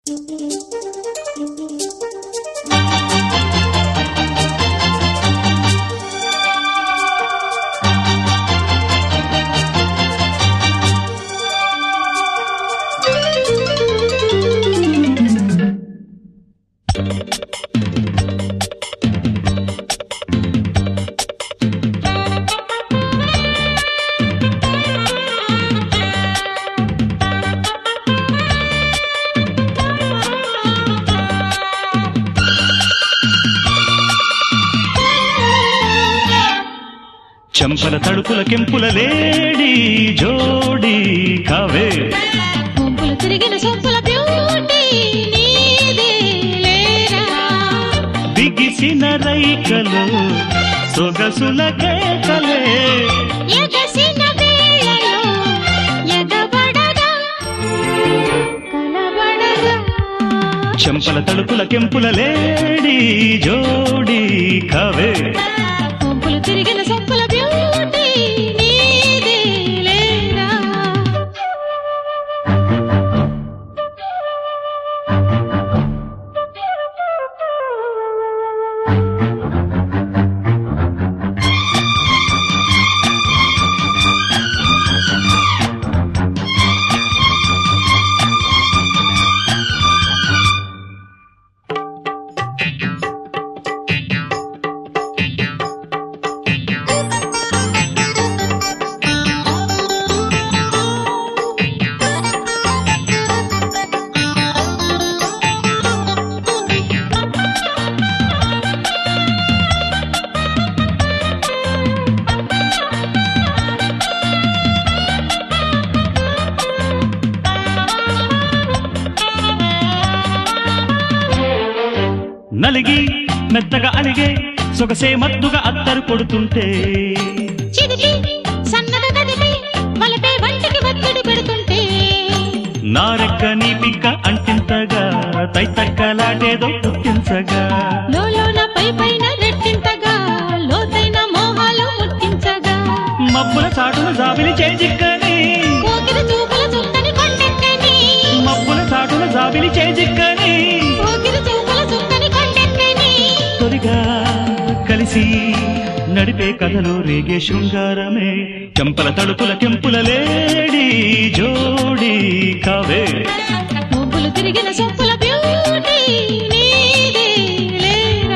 చెంపల తడుపుల కెంపుల లేడి జోడి కావే గుంపులు తిరిగిన సొంపుల బ్యూటీ నీదే లేరా బిగిసిన రైకలు సొగసుల కేకలే ఎగసిన వేళలో ఎగబడగా కలబడగా చెంపల తడుపుల కెంపుల లేడి జోడి కావే గుంపులు తిరిగిన సొంపుల బ్యూటీ నీదే లేరా నలిగి మెత్తగా అలిగే సొగసే మత్తుగా అత్తరు కొడుతుంటే చిదికి సన్నగా కదిపి వలపే వంటికి ఒత్తిడి పెడుతుంటే నారెక్క నీ పిక్క అంటింతగా తైతక్కలాటేదో పుట్టించగా లోలోన పై పైన రెట్టింతగా లోతైన మోహాలు ముట్టించగా మబ్బుల చాటును జాబిలి చేజిక్కని కోకిల చూపుల చుట్టని కొండెక్కని మబ్బుల చాటును జాబిలి చేజిక్కని కోకిల చూపుల చుట్టని కొండెక్కని తొలిగా కలిసి నడిపే కథలో రేగే శృంగారమే చెంపల తడుపుల కెంపుల లేడి జోడి కావే ముగ్గులు తిరిగిన సొప్పుల బ్యూటీ నీదే లేరా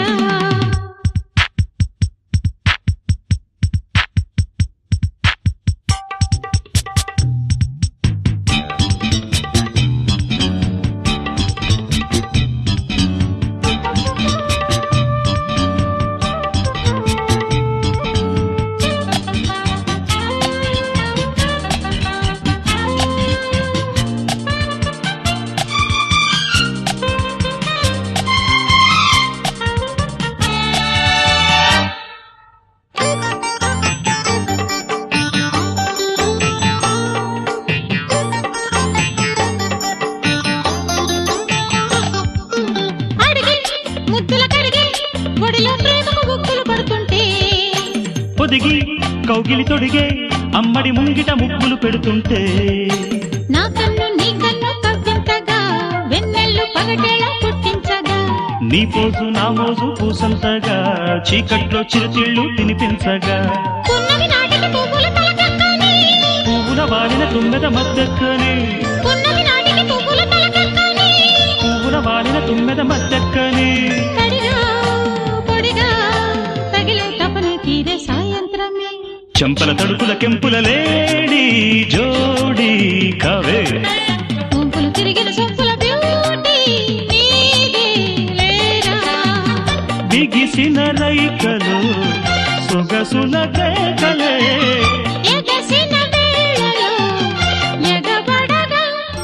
అడిగి ముద్దుల కడిగి ఒడిలో ప్రేమకు బుక్కులు పడుతుంటే పొదిగి కౌగిలి తొడిగే అమ్మడి ముంగిట ముక్కులు పెడుతుంటే నా కన్ను నీ కన్ను కవ్వింతగా వెన్నెల్లు పగటేళ పుట్టించగా నీ పోజు నా మోజు పూసంతగా చీకట్లో చిరుతిళ్ళు తినిపించగా పున్నమి నాటికి పువ్వులు తలకక్కని పువ్వుల వాలిన తుమ్మెద మద్దక్కని పున్నమి నాటికి పువ్వులు తలకక్కని పువ్వుల వాలిన తుమ్మెద మద్దక్కని తడిగా పొడిగా తగిలే తపన తీరే సాయంత్రమే చెంపల తడుపుల కెంపుల లేడి జోడి కావే గుంపులు తిరిగిన సొంపుల బ్యూటీ నీదే లేరా బిగిసిన రైకలు సొగసుల కేకలే ఎగసిన వేళలో ఎగబడగా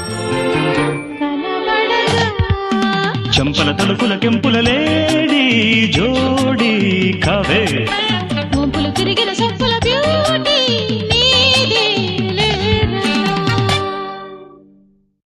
కనబడగా చెంపల తలుపుల కెంపుల లేడి జోడి కావే